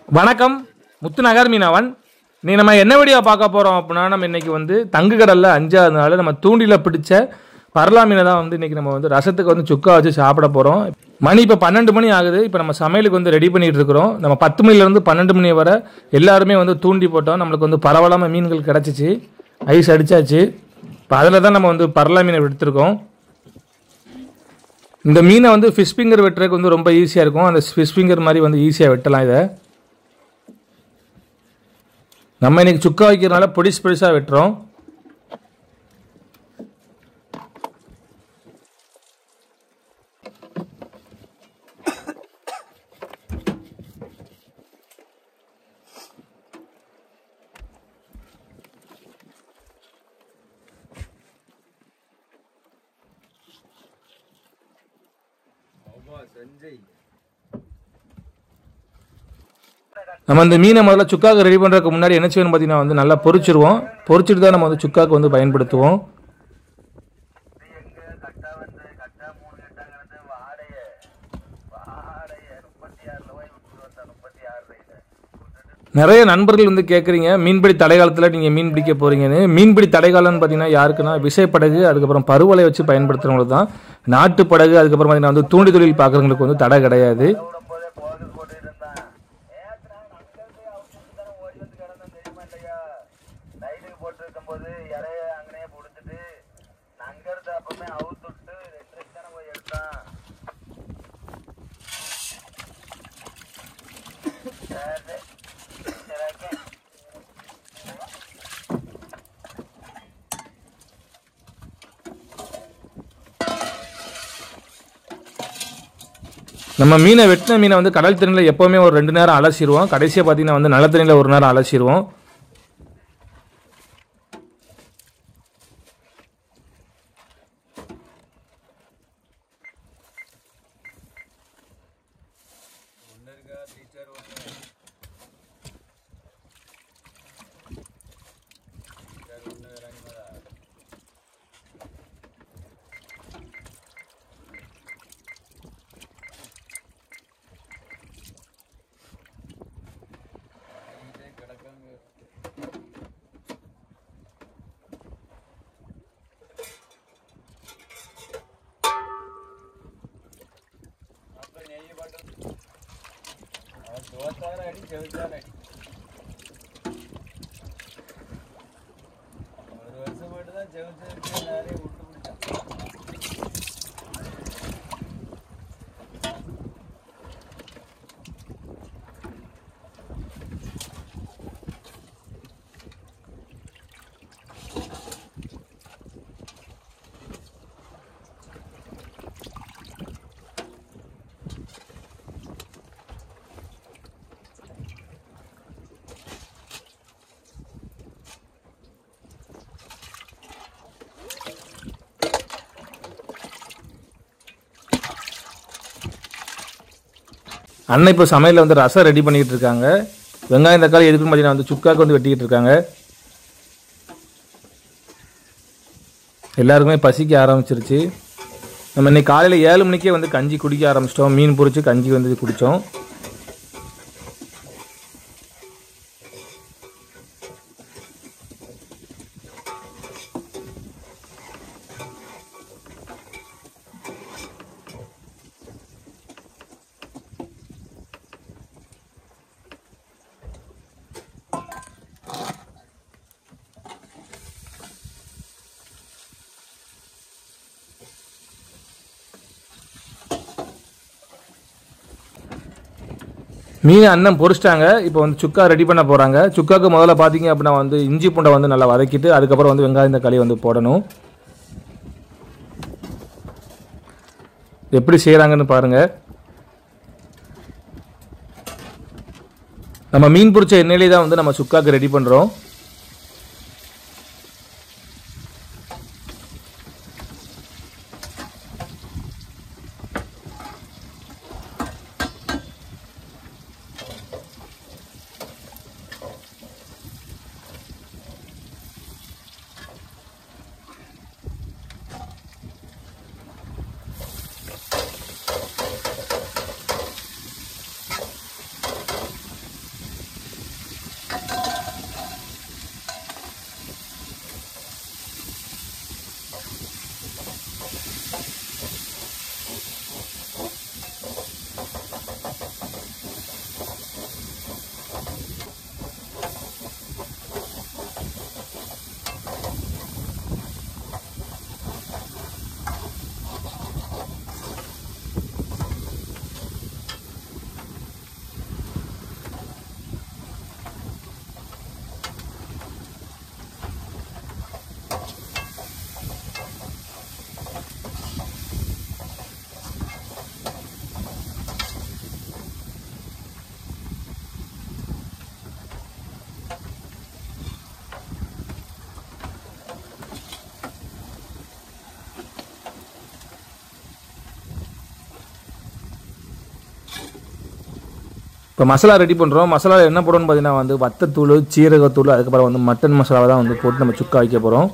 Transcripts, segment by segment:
வணக்கம் முத்துநகர் மீனவன் நீ நம்ம என்ன வீடியோ பார்க்க போகிறோம் அப்படின்னா நம்ம இன்னைக்கு வந்து தங்கு கடலில் அஞ்சாவது நாள் நம்ம தூண்டில பிடிச்ச பரலா மீனை தான் வந்து இன்னைக்கு நம்ம வந்து ரசத்துக்கு வந்து சுக்கா வச்சு சாப்பிட போகிறோம் மணி இப்போ பன்னெண்டு மணி ஆகுது இப்போ நம்ம சமையலுக்கு வந்து ரெடி பண்ணிட்டு இருக்கிறோம் நம்ம பத்து மணிலேருந்து பன்னெண்டு மணி வரை எல்லாருமே வந்து தூண்டி போட்டோம் நம்மளுக்கு வந்து பரவலாமல் மீன்கள் கிடச்சிச்சு ஐஸ் அடிச்சாச்சு இப்போ அதில் தான் நம்ம வந்து பரலா மீனை எடுத்திருக்கோம் இந்த மீனை வந்து ஃபிஷ் ஃபிங்கர் வெட்டுறதுக்கு வந்து ரொம்ப ஈஸியாக இருக்கும் அந்த ஃபிஷ் ஃபிங்கர் மாதிரி வந்து ஈஸியாக வெட்டலாம் இதை நம்ம இன்னைக்கு சுக்கா வைக்கிறதுனால பொடிசு பொடிசாக வெட்டுறோம் நம்ம இந்த மீனை முதல்ல சுக்காக்கு ரெடி பண்ணுறதுக்கு முன்னாடி என்ன செய்யணும் பார்த்தீங்கன்னா வந்து நல்லா பொரிச்சிருவோம் பொரிச்சிட்டு தான் நம்ம வந்து சுக்காக்கு வந்து பயன்படுத்துவோம் நிறைய நண்பர்கள் வந்து கேட்குறீங்க மீன்பிடி தடைக்காலத்தில் நீங்கள் மீன் பிடிக்க போகிறீங்கன்னு மீன்பிடி தடைக்காலம்னு பார்த்தீங்கன்னா யாருக்குன்னா விசைப்படகு அதுக்கப்புறம் பருவலை வச்சு பயன்படுத்துகிறவங்களுக்கு தான் நாட்டு படகு அதுக்கப்புறம் பார்த்தீங்கன்னா வந்து தூண்டி தொழில் பார்க்குறவங்களுக்கு வந்து தடை கிடையாது லைட்டுக்கு போட்டுருக்கும் போது இலைய அங்கனே பிடிச்சிட்டு அங்கிருந்து அப்பவுமே அவுத்து விட்டு ரெண்டு தானே போய் எடுத்தான் சரி சரி ஓகே நம்ம மீனை வெட்டின மீனை வந்து கடல் தண்ணியில் எப்போவுமே ஒரு ரெண்டு நேரம் அலசிடுவோம் கடைசியாக பார்த்தீங்கன்னா வந்து நல்ல தண்ணியில் ஒரு நேரம் அலசிடுவோம் அடி செவிச்சான அடி ஒரு வருஷம் மட்டும் தான் செவிச்சு நிறைய விட்டு பிடிச்சான் அண்ணன் இப்போ சமையலில் வந்து ரசம் ரெடி பண்ணிக்கிட்டு இருக்காங்க வெங்காயம் தக்காளி எதுக்குன்னு பார்த்தீங்கன்னா வந்து சுக்காக்கு வந்து வெட்டிக்கிட்டு இருக்காங்க எல்லாருக்குமே பசிக்க ஆரம்பிச்சிருச்சு நம்ம இன்னைக்கு காலையில் ஏழு மணிக்கே வந்து கஞ்சி குடிக்க ஆரம்பிச்சிட்டோம் மீன் பொரிச்சு கஞ்சி வந்து குடித்தோம் மீன் அண்ணன் பொரிச்சிட்டாங்க இப்போ வந்து சுக்கா ரெடி பண்ண போகிறாங்க சுக்காக்கு முதல்ல பார்த்தீங்க அப்படின்னா வந்து இஞ்சி பூண்டை வந்து நல்லா வதக்கிட்டு அதுக்கப்புறம் வந்து வெங்காயம் தக்காளி வந்து போடணும் எப்படி செய்கிறாங்கன்னு பாருங்க நம்ம மீன் பொரிச்ச எண்ணெயிலே தான் வந்து நம்ம சுக்காக்கு ரெடி பண்ணுறோம் இப்போ மசாலா ரெடி பண்ணுறோம் மசாலா என்ன போடணும்னு பார்த்தீங்கன்னா வந்து வத்தத்தூள் சீரகத்தூள் அதுக்கப்புறம் வந்து மட்டன் மசாலாவை தான் வந்து போட்டு நம்ம சுக்கா வைக்க போகிறோம்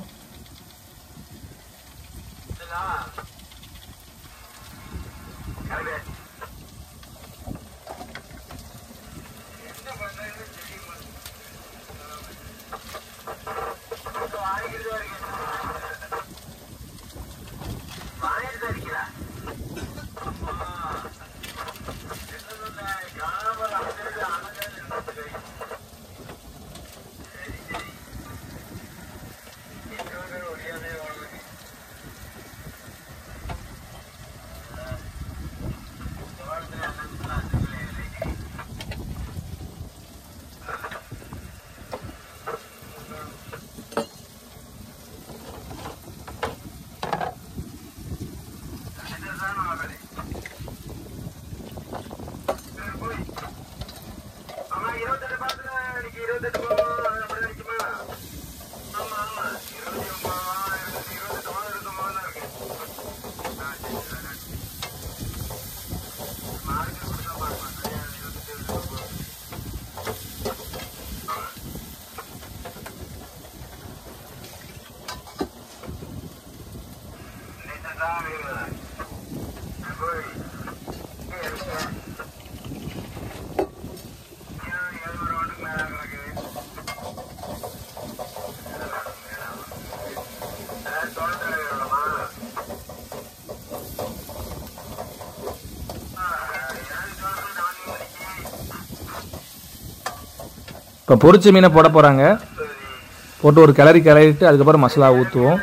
ஆமா இருபத்தெட்டு பாத்துல இன்னைக்கு இருபத்தெட்டு போவோம் அப்படி நினைக்குமா ஆமா ஆமா இருபத்தி ஒன்பது இருபத்தி இருபத்தெட்டு போதும் இருக்கும் போது இருக்கு ஆ, சரி, சரி, சரி. மார்க்கெட் கூட தான் பார்ப்பேன் சரியா இருபத்தெட்டு இருக்கும் தான் வேணும் போய் இங்கே இருக்கு இப்போ பொரிச்ச மீனை போட போகிறாங்க போட்டு ஒரு கிளறி கிளறிட்டு அதுக்கப்புறம் மசாலா ஊற்றுவோம்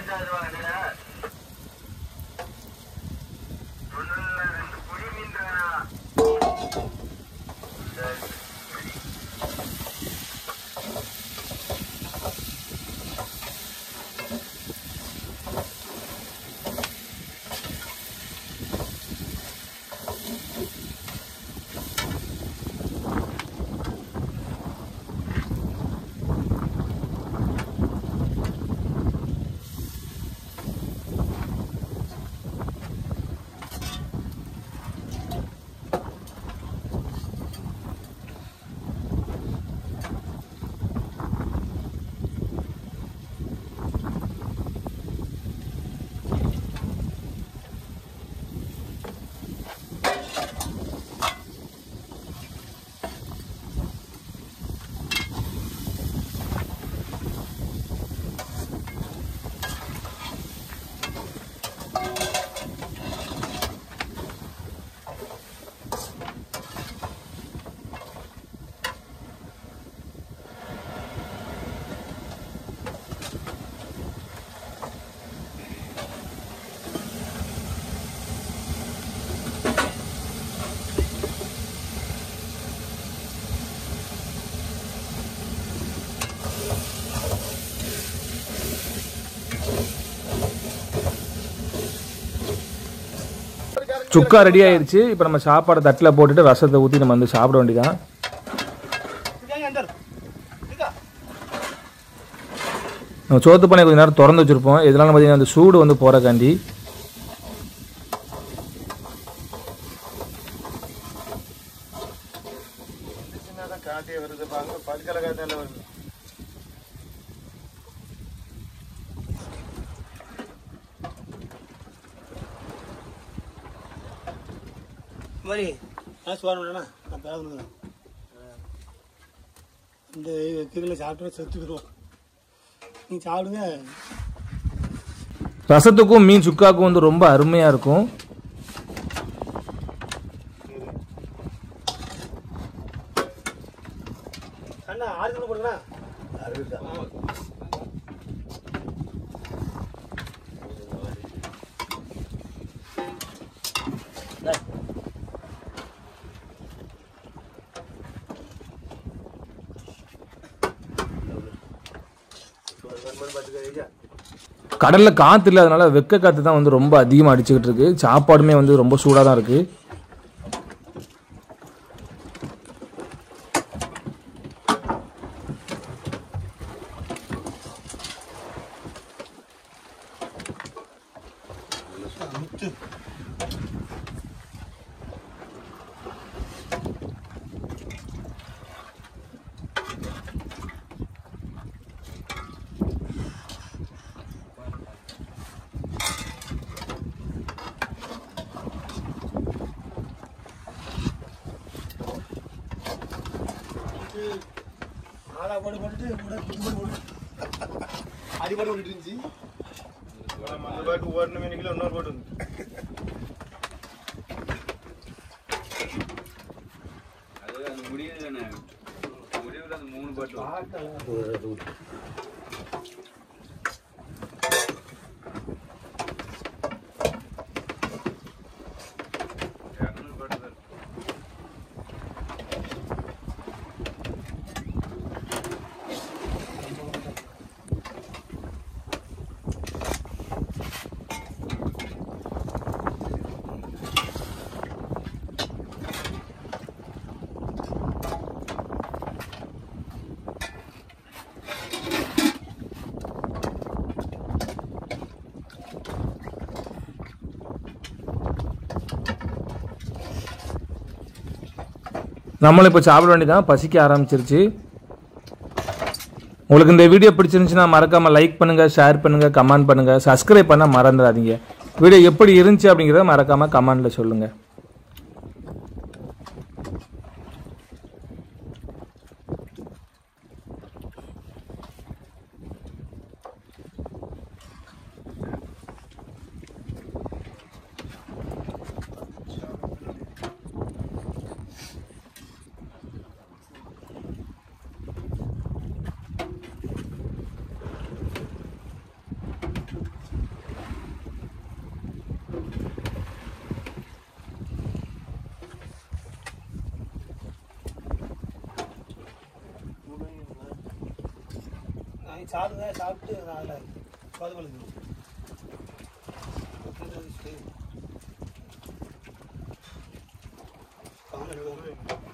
சுக்கா ரெடி ஆயிருச்சு இப்போ நம்ம சாப்பாடை தட்டில் போட்டுட்டு ரசத்தை ஊற்றி நம்ம வந்து சாப்பிட வேண்டியதான் நம்ம சோத்து பண்ணி கொஞ்ச நேரம் திறந்து வச்சுருப்போம் இதனால பார்த்தீங்கன்னா அந்த சூடு வந்து போகிறக்காண்டி காட்டியே வருது பாருங்க பல்கலை காத்தால வருது மாதிரி நான் சுவாரம் நான் பேர இந்த கீழே சாப்பிட்டு செத்துக்கிறோம் நீ சாப்பிடுங்க ரசத்துக்கும் மீன் சுக்காக்கும் வந்து ரொம்ப அருமையாக இருக்கும் அண்ணா ஆறு கிலோ போடுங்கண்ணா கடலில் காற்று இல்லாதனால வெக்க காற்று தான் வந்து ரொம்ப அதிகமாக அடிச்சுக்கிட்டு இருக்கு சாப்பாடுமே வந்து ரொம்ப சூடாக தான் இருக்குது ஆளா போட்டு போட்டு கூட குத்து போட்டு போட்டு அடிபாடு ஓடிட்டு இருந்துச்சு அந்த பாட்டு ஓடணும் இன்னைக்கு இன்னொரு பாட்டு வந்து அது அந்த முடிவு தானே முடிவில் அந்த மூணு பாட்டு இரநூறு பாட்டு தான் இருக்கு. நம்மளும் இப்போ சாப்பிட வேண்டியதான் பசிக்க ஆரம்பிச்சிருச்சு உங்களுக்கு இந்த வீடியோ பிடிச்சிருந்துச்சுன்னா மறக்காமல் லைக் பண்ணுங்கள் ஷேர் பண்ணுங்கள் கமெண்ட் பண்ணுங்கள் சப்ஸ்கிரைப் பண்ண மறந்துடாதீங்க வீடியோ எப்படி இருந்துச்சு அப்படிங்கிறத மறக்காமல் கமெண்டில் சொல்லுங்கள் நான் சாப்பிடுங்க சாப்பிட்டு நான் சோது பண்ணுங்க காமெடி